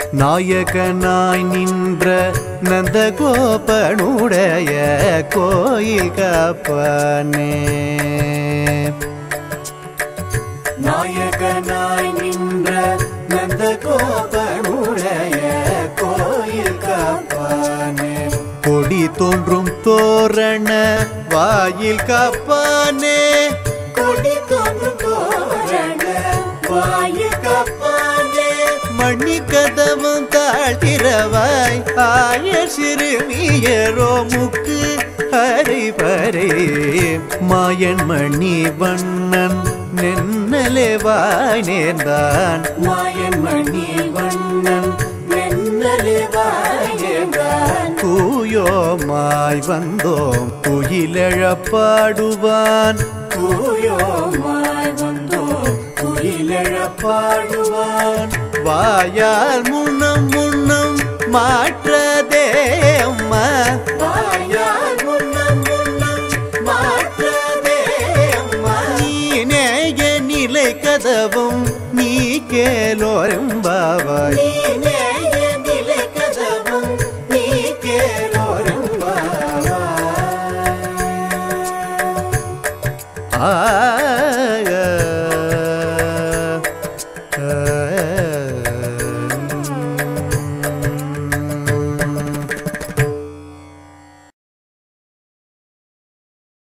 நாயகனாய் நின்ற நந்தகோபனுடைய கோயில் காப்பானே நாயகனாய் நின்ற நந்தகோபனுடைய கோயில் காப்பானே கொடி தோன்றும் தோரண வாயில் காப்பானே கொடி தோன்றும் தோரண வாயில் காப்பானே மணி கதவும் தாழ்த்திரவாய் ஆய சிறுமியரோ முக்கு ஹரி பரே மாயன் மணி வண்ணன் நென்னலே வாய் நேர்ந்தான் மாயன் மணி வண்ணன் நென்னலே வாய் நேர்ந்தான் தூயோமாய் வந்தோம் குயிலழப் பாடுவான் தூயோமாய் வந்தோம் குயிலழப் பாடுவான் வாயால் முன்னம் முன்னம் மாற்றதே அம்மா வாயால் முன்னம் முன்னம் மாற்றதே அம்மா நீ நேய நிலை கதவும் நீ கேலோரும் பாவாய்